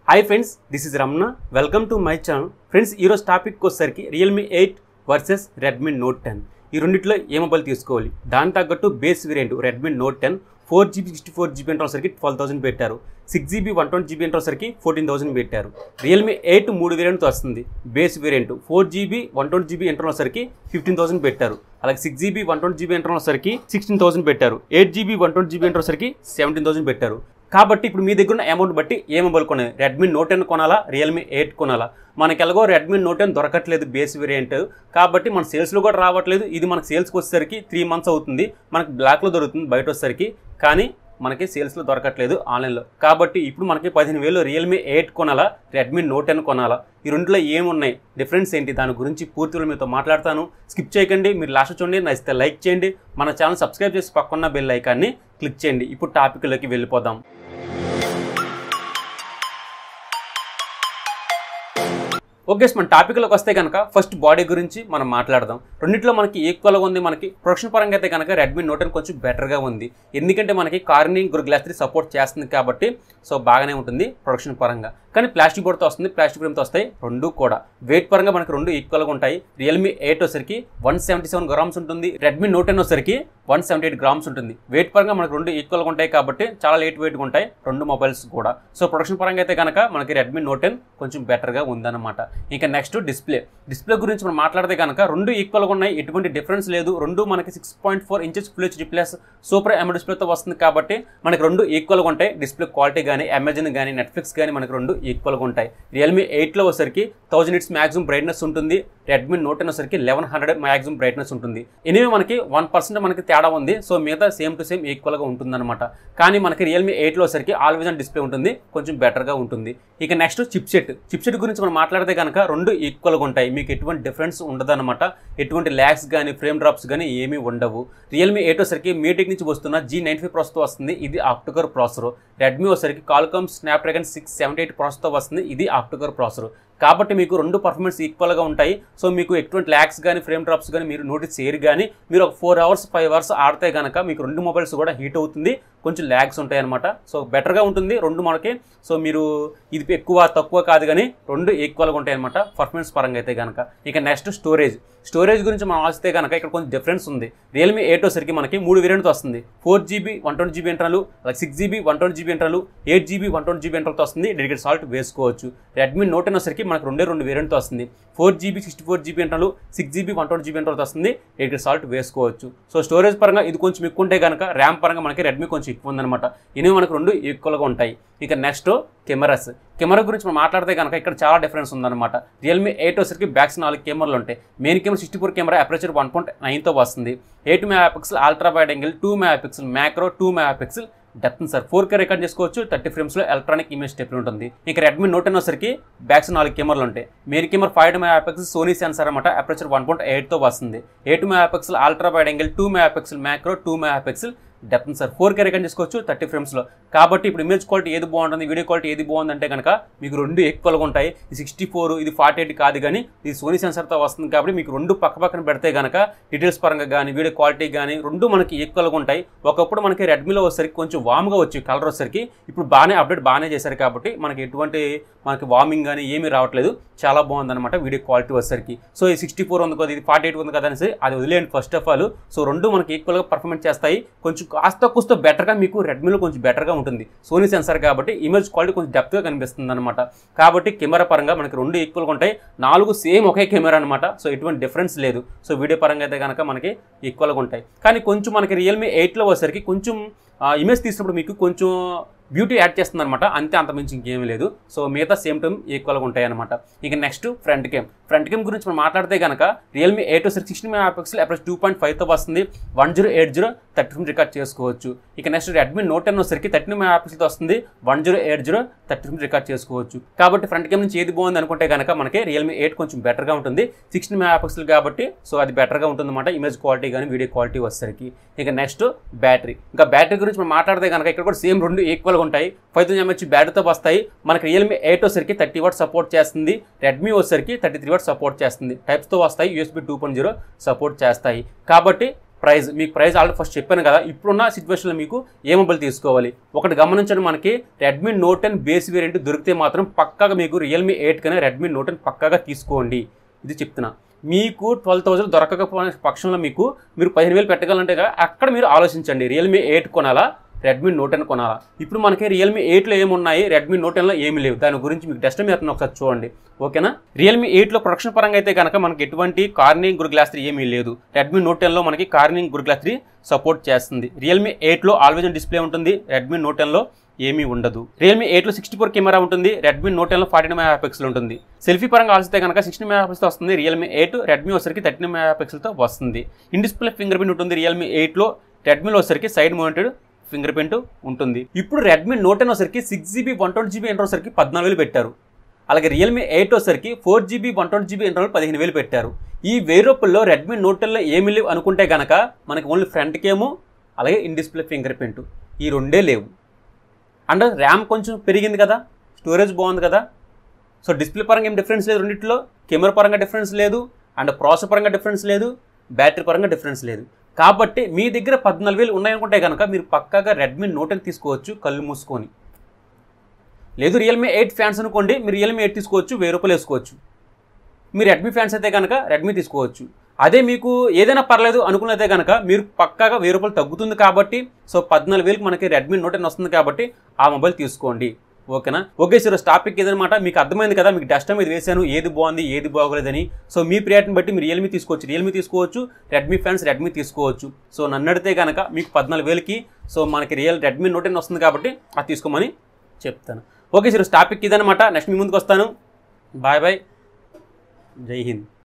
hi friends this is Ramana welcome to my channel friends ఈరోజు topic వచ్చేసరికి Realme eight versus Redmi note ten ఈ రెండిట్లో ఏ mobile తీసుకోవాలి దాని తగ్గట్టు base variant Redmi note ten four GB sixty four GB సరికి ట్వెల్వ్ థౌసండ్ పెట్టారు six GB one twenty GB సరికి ఫోర్టీన్ థౌసండ్ పెట్టారు రియల్మీ ఎయిట్ మూడు వేరియంట్తో వస్తుంది base variant four GB one twenty GB సరికి ఫిఫ్టీన్ థౌసండ్ పెట్టారు అలాగే six GB one twenty GB సరికి సిక్స్టీన్ థౌసండ్ పెట్టారు eight GB one twenty GB సరికి సెవెంటీన్ థౌసండ్ పెట్టారు కాబట్టి ఇప్పుడు మీ దగ్గర ఉన్న అమౌంట్ బట్టి ఏ మొబైల్ కొనాలి రెడ్మీ నోట్ టెన్ కొనాలా రియల్మీ ఎయిట్ కొనాలా మనకి ఎలాగో రెడ్మీ నోట్ టెన్ దొరకట్లేదు బేస్ వేరియంట్ కాబట్టి మన సేల్స్లో కూడా రావట్లేదు ఇది మనకి సేల్స్కి వచ్చేసరికి త్రీ మంత్స్ అవుతుంది మనకి బ్లాక్లో దొరుకుతుంది బయట వచ్చేసరికి కానీ మనకి సేల్స్లో దొరకట్లేదు ఆన్లైన్లో కాబట్టి ఇప్పుడు మనకి పదిహేను వేలు రియల్మీ ఎయిట్ కొనాలా రెడ్మీ నోట్ టెన్ కొనాలా ఈ రెండులో ఏమున్నాయి డిఫరెన్స్ ఏంటి దాని గురించి పూర్తిగా మీతో మాట్లాడతాను స్కిప్ చేయకండి మీరు లాస్ట్ చూడండి నచ్చితే లైక్ చేయండి మన ఛానల్ సబ్స్క్రైబ్ చేసి పక్కన్న బెల్ ఐకాన్ని క్లిక్ చేయండి ఇప్పుడు టాపిక్లోకి వెళ్ళిపోదాం ఓకే మన టాపిక్లోకి వస్తే కనుక ఫస్ట్ బాడీ గురించి మనం మాట్లాడదాం రెండిట్లో మనకి ఈక్వల్గా ఉంది మనకి ప్రొడక్షన్ పరంగా అయితే కనుక రెడ్మీ నోట్ టెన్ కొంచెం బెటర్గా ఉంది ఎందుకంటే మనకి కార్నింగ్ గ్లాస్ త్రీ సపోర్ట్ చేస్తుంది కాబట్టి సో బాగానే ఉంటుంది ప్రొడక్షన్ పరంగా కానీ ప్లాస్టిక్ బోర్డ్తో వస్తుంది ప్లాస్టిక్ ఫ్రేమ్తో వస్తాయి రెండు కూడా వెయిట్ పరంగా మనకి రెండు ఈక్వల్గా ఉంటాయి రియల్మీ ఎయిట్ వచ్చరికి వన్ సెవెంటీ సెవెన్ గ్రామ్స్ ఉంటుంది రెడ్మీ నోట్ టెన్ వచ్చరికి వన్ సెవెంటీ ఎయిట్ గ్రామ్స్ ఉంటుంది వెయిట్ పరంగా మనకి రెండు ఈక్వల్గా ఉంటాయి కాబట్టి చాలా లేట్ వెయిట్గా ఉంటాయి రెండు మొబైల్స్ కూడా సో ప్రొడక్షన్ పరంగా అయితే కనుక మనకి రెడ్మీ నోట్ టెన్ కొంచెం బెటర్గా ఉందన్నమాట ఇంకా నెక్స్ట్ డిస్ప్లే డిస్ప్లే గురించి మనం మాట్లాడితే కనుక రెండు ఈక్వల్గా ఉన్నాయి ఎటువంటి డిఫరెన్స్ లేదు రెండు మనకి six point four inches full H plus super M డిస్ప్లేతో వస్తుంది కాబట్టి మనకి రెండు ఈక్వల్గా ఉంటాయి డిస్ప్లే క్వాలిటీ కానీ అమెజాన్ కానీ నెట్ఫ్లిక్స్ కానీ మనకి రెండు ఈక్వల్గా ఉంటాయి రియల్మీ ఎయిట్లో వచ్చరికి థౌజండ్ ఇట్స్ మ్యాక్సిమం బ్రైట్నెస్ ఉంటుంది రెడ్మీ నోట్ టెన్ వచ్చరికి లెవెన్ హండ్రెడ్ మ్యాక్సిమం బ్రైట్నెస్ ఉంటుంది ఎనివే మనకి వన్ పర్సెంట్ మనకి తేడా ఉంది సో మిగతా సేమ్ టు సేమ్ ఈక్వల్గా ఉంటుందన్నమాట కానీ మనకి రియల్మీ ఎయిట్లో వచ్చరికి ఆల్వేజ్ డిస్ప్లే ఉంటుంది కొంచెం బెటర్గా ఉంటుంది ఇక next chipset chipset గురించి మనం మాట్లాడితే కనుక రెండు ఈక్వల్గా ఉంటాయి మీకు ఎటువంటి డిఫరెన్స్ ఉండదన్నమాట ఎటువంటి ల్యాక్స్ కానీ ఫ్రేమ్ డ్రాప్స్ కానీ ఏమీ ఉండవు రియల్మీ ఎయిట్ వచ్చరికి మీటింగ్ నుంచి వస్తున్న జీ నైన్ ఫైవ్ ప్రాసెస్తో వస్తుంది ఇది ఆక్టోకర్ ప్రాసెసర్ రెడ్మీ వచ్చరికి Qualcomm Snapdragon six seventy eight ప్రాసెస్తో వస్తుంది ఇది ఆక్టోకర్ ప్రాసెసర్ కాబట్టి మీకు రెండు పర్ఫార్మెన్స్ ఈక్వల్గా ఉంటాయి సో మీకు ఎటువంటి ల్యాక్స్ కానీ ఫ్రేమ్ డ్రాప్స్ కానీ మీరు నోటీస్ చేయరు కానీ మీరు ఒక ఫోర్ అవర్స్ ఫైవ్ అవర్స్ ఆడితే కనుక మీకు రెండు మొబైల్స్ కూడా హీట్ అవుతుంది కొంచెం ల్యాగ్స్ ఉంటాయి అనమాట సో బెటర్గా ఉంటుంది రెండు మనకి సో మీరు ఇది ఎక్కువ తక్కువ కాదు కానీ రెండు ఈక్వల్గా ఉంటాయి అనమాట పర్ఫార్మెన్స్ పరంగా అయితే కనుక ఇక నెక్స్ట్ స్టోరేజ్ స్టోరేజ్ గురించి మనం ఆస్తే కనుక ఇక్కడ కొంచెం డిఫరెన్స్ ఉంది రియల్మీ ఎయిట్ వచ్చరికి మనకి మూడు వేరియంట్తో వస్తుంది four GB one twenty GB internal అలాగే six GB one twenty GB internal eight GB one twenty GB ఇంటర్నల్తో వస్తుంది డెడికేట్ సాల్ట్ వేసుకోవచ్చు రెడ్మీ నోట్ టెన్ వచ్చరికి మనకు రెండే రెండు వేరియంట్తో వస్తుంది four GB sixty four GB internal six GB one twenty GB ఇంటర్నల్తో వస్తుంది డెడికేట్ సాల్ట్ వేసుకోవచ్చు సో స్టోరేజ్ పరంగా ఇది కొంచెం ఎక్కువ ఉంటే కనుక ర్యామ్ పరంగా మనకి రెడ్మీ కొంచెం ఎక్కువ ఉందన్నమాట ఇవి మనకు రెండు ఈక్వల్గా ఉంటాయి ఇక నెక్స్ట్ కెమెరాస్ కెమెరా గురించి మనం మాట్లాడితే కనుక ఇక్కడ చాలా డిఫరెన్స్ ఉందన్నమాట రియల్మీ ఎయిట్ వచ్చరికి బ్యాక్స్ నాలుగు కెమెరాలు ఉంటాయి main camera sixty four camera aperture one point నైన్తో వస్తుంది eight megapixel ultra wide angle two megapixel macro two megapixel depth sensor four K record చేసుకోవచ్చు థర్టీ ఫ్రేమ్స్లో electronic image step ఉంటుంది ఇక Redmi note ten వచ్చరికి backs నాలుగు కెమెరాలు ఉంటాయి main camera five megapixel Sony sensor అనమాట aperture one point ఎయిట్తో వస్తుంది eight megapixel ultra wide angle two megapixel macro two megapixel depth sensor four K record చేసుకోవచ్చు thirty ఫ్రేమ్స్లో కాబట్టి ఇప్పుడు ఇమేజ్ క్వాలిటీ ఏది బాగుంటుంది video quality ఏది బాగుంది అంటే కనుక మీకు రెండు ఈక్వల్గా ఉంటాయి ఇది సిక్స్టీ ఫోర్ ఇది ఫార్టీ ఎయిట్ కాదు కానీ ఇది సోనీ సెన్సర్తో వస్తుంది కాబట్టి మీకు రెండు పక్క పక్కన పెడితే కనుక డీటెయిల్స్ పరంగా కానీ వీడియో క్వాలిటీ కానీ రెండు మనకి ఈక్వల్గా ఉంటాయి ఒకప్పుడు మనకి రెడ్మీలో వచ్చేసరికి కొంచెం వామ్గా వచ్చి కలర్ వచ్చేసరికి ఇప్పుడు బాగానే అప్డేట్ బాగానే చేశారు కాబట్టి మనకి ఎటువంటి మనకి వార్మింగ్ కానీ ఏమీ రావట్లేదు చాలా బాగుందన్నమాట వీడియో క్వాలిటీ వచ్చేసరికి సో ఈ సిక్స్టీ ఫోర్ ఉంది కదా ఇది ఫార్టీ ఎయిట్ ఉంది కదా అనేసి అది వదిలేయండి ఫస్ట్ ఆఫ్ ఆల్ సో రెండు మనకి ఈక్వల్గా పర్ఫార్మెన్స్ చేస్తాయి కొంచెం కాస్త కూస్త బెటర్గా మీకు రెడ్మీలో కొంచెం బెటర్గా ఉంటుంది సోనీ సెన్సార్ కాబట్టి ఇమేజ్ క్వాలిటీ కొంచెం డెప్త్గా కనిపిస్తుంది అనమాట కాబట్టి కెమెరా పరంగా మనకి రెండు ఈక్వల్గా ఉంటాయి నాలుగు సేమ్ ఒకే కెమెరా అనమాట సో ఎటువంటి డిఫరెన్స్ లేదు సో వీడియో పరంగా అయితే కనుక మనకి ఈక్వల్గా ఉంటాయి కానీ కొంచెం మనకి రియల్మీ ఎయిట్లో వచ్చేసరికి కొంచెం ఇమేజ్ తీసినప్పుడు మీకు కొంచెం బ్యూటీ యాడ్ చేస్తుంది అనమాట అంతే అంత మించి ఇంకేమీ లేదు సో మిగతా సేమ్ టైం ఈక్వల్గా ఉంటాయి అనమాట ఇక నెక్స్ట్ ఫ్రంట్ కెమ్ ఫ్రంట్ కెమ్ గురించి మనం మాట్లాడితే కనుక Realme eight six sixteen mega pixel approach two point ఫైవ్తో వస్తుంది one zero eight zero thirty film record చేసుకోవచ్చు ఇక నెక్స్ట్ రెడ్మీ నోట్ టెన్ వచ్చరికి థర్టీ మెగా పిక్సెల్తో వస్తుంది one zero eight zero thirty film record చేసుకోవచ్చు కాబట్టి ఫ్రంట్ కెమ్ నుంచి ఏది బాగుంది అనుకుంటే కనుక మనకి రియల్మీ ఎయిట్ కొంచెం బెటర్గా ఉంటుంది సిక్స్టీన్ మెగా పిక్సెల్ కాబట్టి సో అది బెటర్గా ఉంటుందన్నమాట ఇమేజ్ క్వాలిటీ కానీ వీడియో క్వాలిటీ వచ్చేసరికి ఇక నెక్స్ట్ బ్యాటరీ ఇంకా బ్యాటరీ గురించి మనం మాట్లాడితే కనుక ఇక్కడ కూడా సేమ్ రెండు ఈక్వల్గా ఉంటాయి ఫైవ్ థౌసండ్ ఎంహెచ్ బ్యాటరీతో వస్తాయి మనకి రియల్మీ ఎయిట్ వచ్చరికి థర్టీ వాట్ సపోర్ట్ చేస్తుంది రెడ్మీ వచ్చరికి థర్టీ త్రీ వాట్ సపోర్ట్ చేస్తుంది టైప్స్తో వస్తాయి USB two point zero support చేస్తాయి కాబట్టి ప్రైస్ మీకు ప్రైస్ ఆల్రెడీ ఫస్ట్ చెప్పాను కదా ఇప్పుడున్న సిచ్యువేషన్లో మీకు ఏ మొబైల్ తీసుకోవాలి ఒకటి గమనించండి మనకి Redmi note ten base variant దొరికితే మాత్రం పక్కాగా మీకు రియల్మీ ఎయిట్ కన్నా రెడ్మీ నోట్ టెన్ పక్కాగా తీసుకోండి ఇది చెప్తున్నా మీకు ట్వెల్వ్ థౌసండ్ దొరకకపోయిన పక్షంలో మీకు మీరు పదిహేను వేలు పెట్టగలంటే కదా అక్కడ మీరు ఆలోచించండి రియల్మీ ఎయిట్ కొనాలా రెడ్మీ నోట్ టెన్ కొనాలా ఇప్పుడు మనకి రియల్మీ ఎయిట్లో ఏమున్నాయి రెడ్మీ నోట్ టెన్లో ఏమి లేవు దాని గురించి మీకు టెస్ట్ మీద ఒకసారి చూడండి ఓకేనా రియల్మీ ఎయిట్లో ప్రొడక్షన్ పరంగా అయితే కనుక మనకి ఎటువంటి కార్నింగ్ గురు గ్లాస్ త్రీ ఏమీ లేదు రెడ్మీ నోట్ టెన్లో మనకి Corning gorilla glass three support చేస్తుంది రియల్మీ ఎయిట్లో ఆల్వేజ్ డిస్ప్లే ఉంటుంది రెడ్మీ నోట్ టెన్లో ఏమీ ఉండదు రియల్మీ ఎయిట్లో సిక్స్టీ ఫోర్ కెమెరా ఉంటుంది రెడ్మీ నోట్ టెన్లో ఫార్టీ మెగా పిక్సెల్ ఉంటుంది సెల్ఫీ పరంగా ఆలోచిస్తే కనుక సిక్స్టీ మెగా పిక్సెల్ వస్తుంది రియల్మీ ఎయిట్ రెడ్మీ వచ్చరికి థర్టీ మెగా పిక్సెల్తో వస్తుంది ఇన్ డిస్ప్లే ఫింగర్ ప్రింట్ ఉంటుంది రియల్మీ ఎయిట్లో రెడ్మీలో వచ్చరికి సైడ్ మౌంటెడ్ ఫింగర్ ప్రింట్ ఉంటుంది ఇప్పుడు రెడ్మీ నోట్ టెన్ వచ్చరికి six GB one twenty GB inter వచ్చరికి పద్నాలుగు వేలు పెట్టారు అలాగే రియల్మీ ఎయిట్ వచ్చరికి four GB one twenty GB internal పదిహేను వేలు పెట్టారు ఈ వెయ్యి రూపాయల్లో రెడ్మీ నోట్ టెన్లో ఏమి లేవు అనుకుంటే కనుక మనకి ఓన్లీ ఫ్రంట్ కేము అలాగే ఇన్ డిస్ప్లే ఫింగర్ ప్రింట్ ఈ రెండే లేవు అండ్ ర్యామ్ కొంచెం పెరిగింది కదా స్టోరేజ్ బాగుంది కదా సో డిస్ప్లే పరంగా ఏం డిఫరెన్స్ లేదు రెండింటిలో కెమెరా పరంగా డిఫరెన్స్ లేదు అండ్ ప్రాసెస్ పరంగా డిఫరెన్స్ లేదు బ్యాటరీ పరంగా డిఫరెన్స్ లేదు కాబట్టి మీ దగ్గర పద్నాలుగు వేలు ఉన్నాయనుకుంటే కనుక మీరు పక్కాగా రెడ్మీ నోట్ టెన్ తీసుకోవచ్చు కళ్ళు మూసుకొని లేదు రియల్మీ ఎయిట్ ఫ్యాన్స్ అనుకోండి మీరు రియల్మీ ఎయిట్ తీసుకోవచ్చు వెయ్యి రూపాయలు వేసుకోవచ్చు మీరు రెడ్మీ ఫ్యాన్స్ అయితే కనుక రెడ్మీ తీసుకోవచ్చు అదే మీకు ఏదైనా పర్లేదు అనుకున్నదే కనుక మీరు పక్కాగా వెయ్యి రూపాయలు తగ్గుతుంది కాబట్టి సో పద్నాలుగు వేలకు మనకి రెడ్మీ నోట్ టెన్ వస్తుంది కాబట్టి ఆ మొబైల్ తీసుకోండి ఓకేనా ఓకే సార్ టాపిక్ ఏదనమాట మీకు అర్థమైంది కదా మీకు డస్ట్ మీద వేసాను ఏది బాగుంది ఏది బాగోలేదని సో మీ ప్రియారిటీని బట్టి మీరు రియల్మీ తీసుకోవచ్చు రియల్మీ తీసుకోవచ్చు రెడ్మీ ఫ్యాన్స్ రెడ్మీ తీసుకోవచ్చు సో నన్ను అడిగితే కనుక మీకు పద్నాలుగు వేలకి సో మనకి రియల్ రెడ్మీ నోట్ టెన్ వస్తుంది కాబట్టి అది తీసుకోమని చెప్తాను ఓకే సార్ టాపిక్ ఇదనమాట నెక్స్ట్ మీ ముందుకు వస్తాను బాయ్ బాయ్ జై హింద్